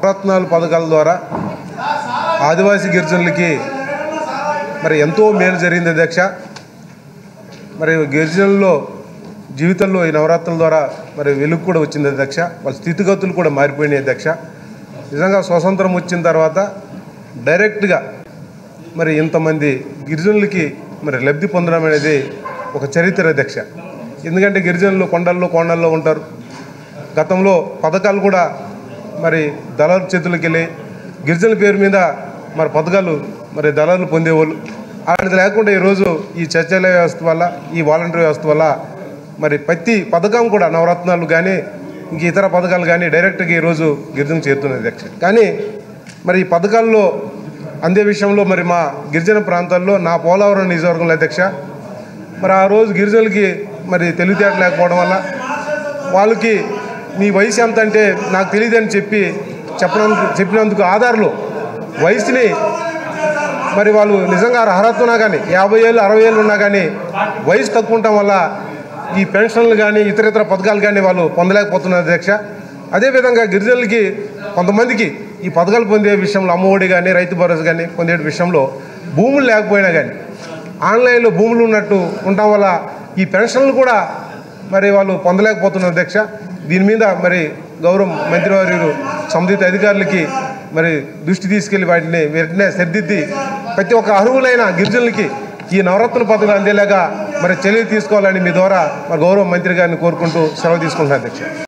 రత్నాలు పథకాల ద్వారా ఆదివాసీ గిరిజనులకి మరి ఎంతో మేలు జరిగింది అధ్యక్ష మరి గిరిజనుల్లో జీవితంలో ఈ నవరాత్రుల ద్వారా మరి వెలుగు కూడా వచ్చింది అధ్యక్ష వాళ్ళ స్థితిగతులు కూడా మారిపోయినాయి అధ్యక్ష నిజంగా స్వతంత్రం వచ్చిన తర్వాత డైరెక్ట్గా మరి ఇంతమంది గిరిజనులకి మరి లబ్ధి పొందడం అనేది ఒక చరిత్ర అధ్యక్ష ఎందుకంటే గిరిజనులు కొండల్లో కొండల్లో ఉంటారు గతంలో పథకాలు కూడా మరి దళారు చేతులకు వెళ్ళి గిరిజనుల పేరు మీద మరి పథకాలు మరి దళారులు పొందేవాళ్ళు అలాంటిది లేకుండా ఈరోజు ఈ సచివాలయ వ్యవస్థ వల్ల ఈ వాలంటీర్ వ్యవస్థ వల్ల మరి ప్రతి పథకం కూడా నవరత్నాలు కానీ ఇంక ఇతర పథకాలు కానీ డైరెక్ట్గా ఈరోజు గిరిజన చేరుతున్నది అధ్యక్ష కానీ మరి ఈ పథకాల్లో అందే విషయంలో మరి మా గిరిజన ప్రాంతాల్లో నా పోలవరం నియోజకవర్గంలో అధ్యక్ష మరి ఆ రోజు గిరిజనులకి మరి తెలివితేట లేకపోవడం వల్ల వాళ్ళకి నీ వయసు ఎంత అంటే నాకు తెలియదని చెప్పి చెప్పినందుకు చెప్పినందుకు ఆధార్లు వయసుని మరి వాళ్ళు నిజంగా అర్హత ఉన్నా కానీ యాభై ఏళ్ళు అరవై ఏళ్ళు ఉన్నా కానీ వయసు తక్కువ ఉండటం వల్ల ఈ పెన్షన్లు కానీ ఇతర ఇతర పథకాలు కానీ వాళ్ళు పొందలేకపోతున్నారు అధ్యక్ష అదేవిధంగా గిరిజనులకి కొంతమందికి ఈ పథకాలు పొందే విషయంలో అమ్మఒడి కానీ రైతు భరోసా కానీ పొందే విషయంలో భూములు లేకపోయినా కానీ ఆన్లైన్లో భూములు ఉన్నట్టు ఉండటం వల్ల ఈ పెన్షన్లు కూడా మరి వాళ్ళు పొందలేకపోతున్నారు అధ్యక్ష దీని మీద మరి గౌరవ మంత్రివర్యులు సంబంధిత అధికారులకి మరి దృష్టి తీసుకెళ్లి వాటిని వెంటనే సరిదిద్ది ప్రతి ఒక్క అర్హులైన గిరిజనులకి ఈ నవరత్న పథకాలు అందేలాగా మరి చర్యలు తీసుకోవాలని మీ ద్వారా మరి గౌరవ మంత్రి గారిని కోరుకుంటూ సెలవు తీసుకుంటున్నాను అధ్యక్ష